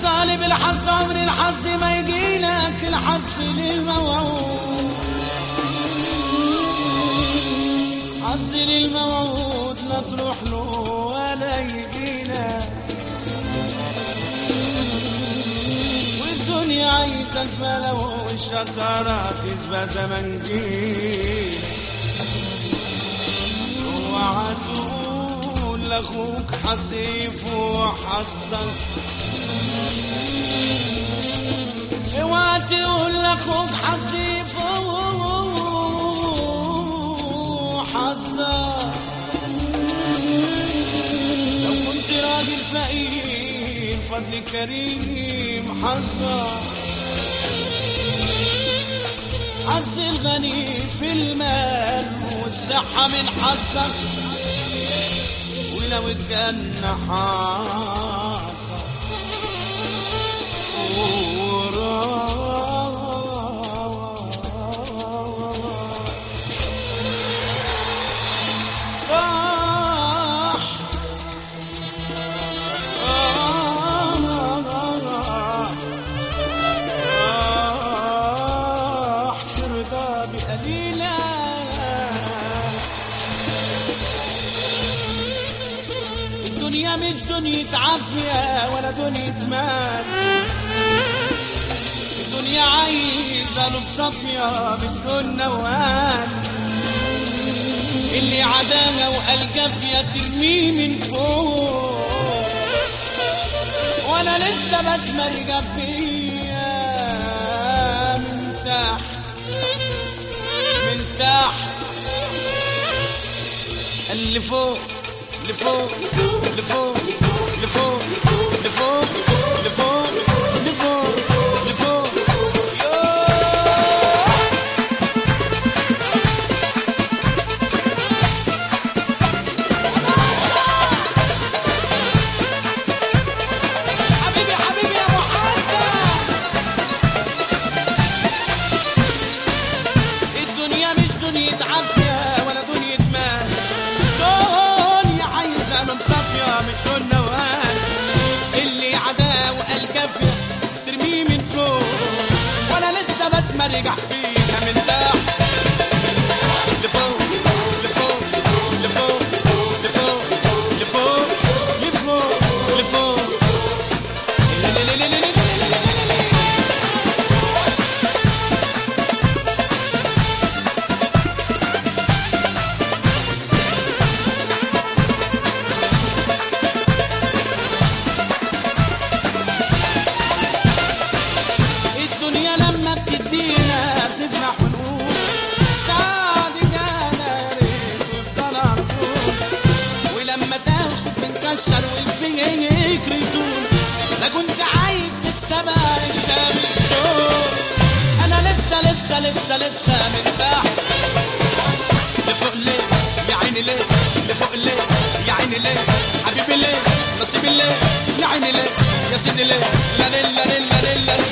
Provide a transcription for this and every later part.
طالب الحظ عمر الحظ ما يجيلك الحظ للموعود حظ للموعود لا تروح له ولا يجيلك والدنيا عايزة الفلا والشطارة تثبت منجيل اوعى تقول لاخوك حصيف وحصل اوعى تقول لاخوك حصيف وحصل لو كنت راجل فقير فضل كريم حصل حظ الغني في المال والصحة من حظك ولو الجنة حاصل راح راح ترضى بقليلة الدنيا مش دنيا عافية ولا دنيا مال الدنيا عايزة له بصفية بدون نوال اللي عداها وقال جافية ترميه من فوق وانا لسه بتمرجع فيا من تحت من تحت اللي فوق اللي فوق اللي فوق اللي فوق اللي فوق اللي فوق اللي فوق اللي فوق يوه. حبيبي حبيبي يا ابو حسن الدنيا مش دنيا عافية ولا دنيا مال دنيا عايزة من صافية مش النوال اللي عدا وقال كافية ترميه من فوق وانا لسه بتمرجح فيها من تحت لفوق لفوق لفوق لفوق لفوق لفوق لفوق الدنيا لما بتدينا بنفرح ونقول سعد جانا يا ريت ويفضل على طول ولما تاخد بنكشر والفيك ريتون لا كنت عايز تكسبها اشتاق الشوق انا لسه لسه لسه لسه من تحت لفوق ليه يا عيني ليه لفوق ليه يا عيني ليه حبيبي ليه نصيبي ليه يا عيني ليه يا سيدي ليه لا لا لا لا لا لا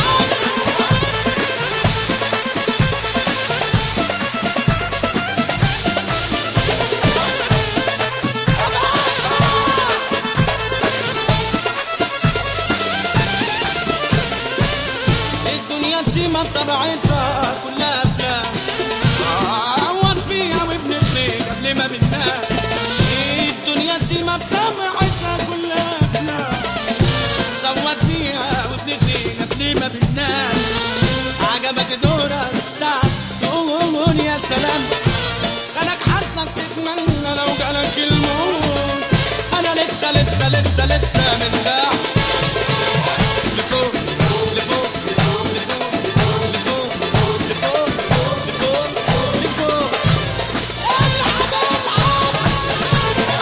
الدنيا سيما بطبيعتها كلها افلام عوض فيها وابن الخير قبل ما بننام الدنيا سيما بطبيعتها كلها افلام صور فيها وابن الخير قبل ما بننام عجبك دورك تستعد تقول يا سلام كانك حظك تتمنى لو جالك الموت انا لسه لسه لسه لسه من تحت لفوق لفوق لفوق لفوق لفوق لفوق لفوق العب العب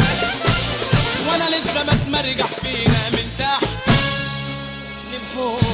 وانا لسه بتمرجح فيها من تحت لفوق